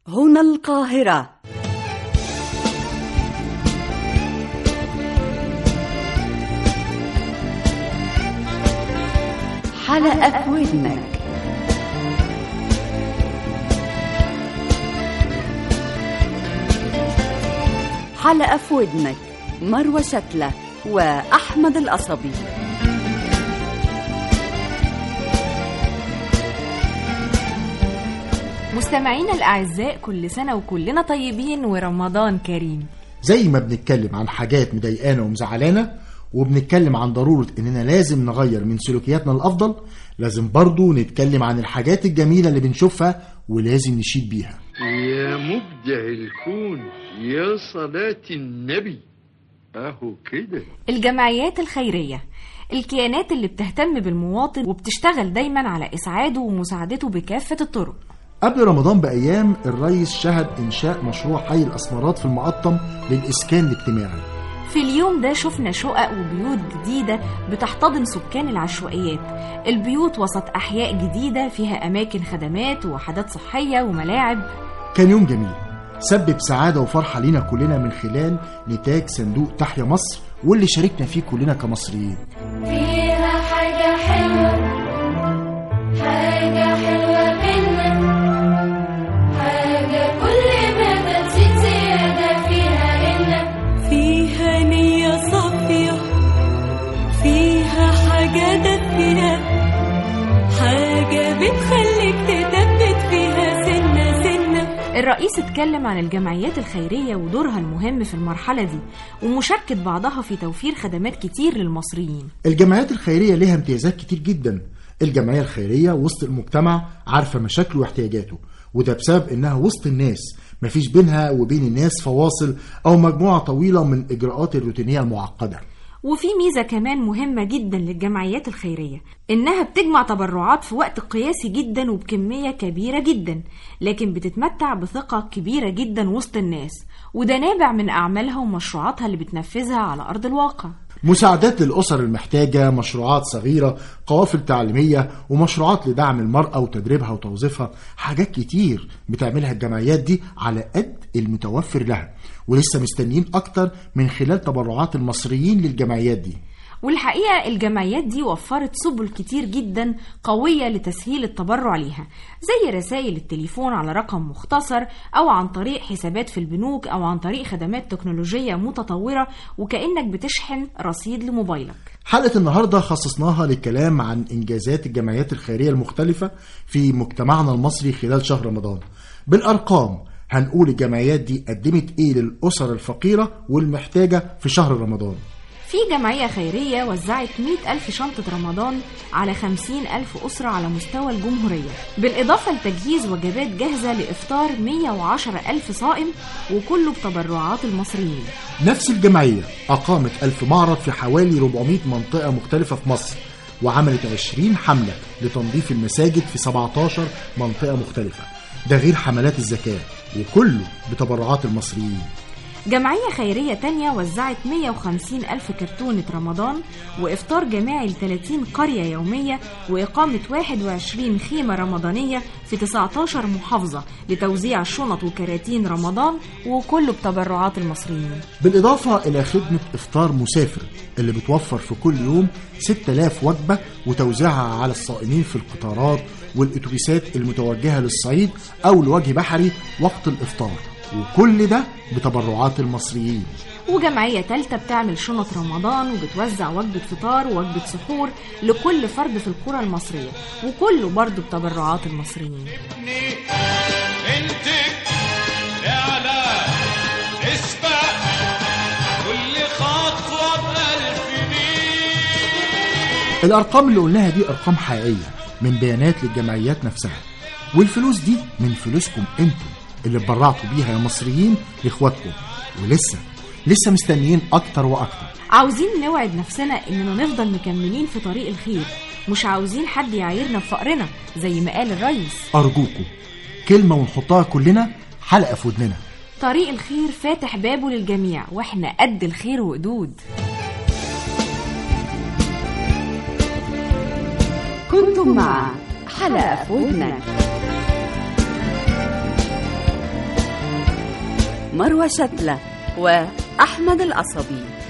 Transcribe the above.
هنا القاهرة حلقة في ودنك حلقة في ودنك مروة شتلة وأحمد القصبي مستمعينا الأعزاء كل سنة وكلنا طيبين ورمضان كريم زي ما بنتكلم عن حاجات مضايقانا ومزعلانا وبنتكلم عن ضرورة إننا لازم نغير من سلوكياتنا الأفضل لازم برضو نتكلم عن الحاجات الجميلة اللي بنشوفها ولازم نشيد بيها يا مبدع الكون يا صلاة النبي اهو كده الجمعيات الخيرية الكيانات اللي بتهتم بالمواطن وبتشتغل دايما على إسعاده ومساعدته بكافة الطرق قبل رمضان بأيام الرئيس شهد إنشاء مشروع حي الأسمرات في المقطم للإسكان الاجتماعي في اليوم ده شفنا شقق وبيوت جديدة بتحتضن سكان العشوائيات البيوت وسط أحياء جديدة فيها أماكن خدمات ووحدات صحية وملاعب كان يوم جميل سبب سعادة وفرحة لينا كلنا من خلال نتاج صندوق تحيا مصر واللي شاركنا فيه كلنا كمصريين فيها حاجة حلوة حاجة حلوة بينا حاجة كل ما بتزيد زيادة فيها إن فيها نية صافية فيها حاجة دافية حاجة بتخليك تثبت فيها سنة سنة الرئيس اتكلم عن الجمعيات الخيرية ودورها المهم في المرحلة دي ومشاركة بعضها في توفير خدمات كتير للمصريين الجمعيات الخيرية ليها امتيازات كتير جدا الجمعية الخيرية وسط المجتمع عارفة مشاكله واحتياجاته وده بسبب انها وسط الناس مفيش بينها وبين الناس فواصل او مجموعة طويلة من الاجراءات الروتينية المعقدة وفي ميزة كمان مهمة جدا للجمعيات الخيرية إنها بتجمع تبرعات في وقت قياسي جدا وبكمية كبيرة جدا لكن بتتمتع بثقة كبيرة جدا وسط الناس وده نابع من أعمالها ومشروعاتها اللي بتنفذها على أرض الواقع مساعدات للأسر المحتاجة مشروعات صغيرة قوافل تعليمية ومشروعات لدعم المرأة وتدريبها وتوظيفها حاجات كتير بتعملها الجمعيات دي على قد المتوفر لها ولسه مستنيين أكتر من خلال تبرعات المصريين للجمعيات دي والحقيقة الجمعيات دي وفرت سبل كتير جدا قوية لتسهيل التبرع ليها زي رسائل التليفون على رقم مختصر أو عن طريق حسابات في البنوك أو عن طريق خدمات تكنولوجية متطورة وكأنك بتشحن رصيد لموبايلك حلقة النهاردة خصصناها للكلام عن إنجازات الجمعيات الخيرية المختلفة في مجتمعنا المصري خلال شهر رمضان بالأرقام هنقول الجمعيات دي قدمت إيه للأسر الفقيرة والمحتاجة في شهر رمضان في جمعية خيرية وزعت 100 ألف شنطة رمضان على 50 ألف أسرة على مستوى الجمهورية بالإضافة لتجهيز وجبات جاهزة لإفطار 110 ألف صائم وكله بتبرعات المصريين نفس الجمعية أقامت ألف معرض في حوالي 400 منطقة مختلفة في مصر وعملت 20 حملة لتنظيف المساجد في 17 منطقة مختلفة ده غير حملات الزكاة وكله بتبرعات المصريين جمعية خيرية تانية وزعت 150 ألف كرتونة رمضان وإفطار جماعي ل 30 قرية يومية وإقامة 21 خيمة رمضانية في 19 محافظة لتوزيع شنط وكراتين رمضان وكله بتبرعات المصريين بالإضافة إلى خدمة إفطار مسافر اللي بتوفر في كل يوم 6000 وجبة وتوزيعها على الصائمين في القطارات والأتوبيسات المتوجهة للصعيد أو لوجه بحري وقت الإفطار وكل ده بتبرعات المصريين وجمعية تالتة بتعمل شنط رمضان وبتوزع وجبة فطار ووجبة سحور لكل فرد في القرى المصرية وكله برضه بتبرعات المصريين انت اعلى اسبق كل خطوه بألف ميل الأرقام اللي قلناها دي أرقام حقيقية من بيانات للجمعيات نفسها والفلوس دي من فلوسكم انتم اللي اتبرعتوا بيها يا مصريين لاخواتكم ولسه لسه مستنيين أكتر وأكتر عاوزين نوعد نفسنا إننا نفضل مكملين في طريق الخير مش عاوزين حد يعايرنا بفقرنا زي ما قال الريس أرجوكم كلمة ونحطها كلنا حلقة في ودننا طريق الخير فاتح بابه للجميع واحنا قد الخير وقدود كنتم مع حلقة في ودنك مروة شتلة وأحمد القصبي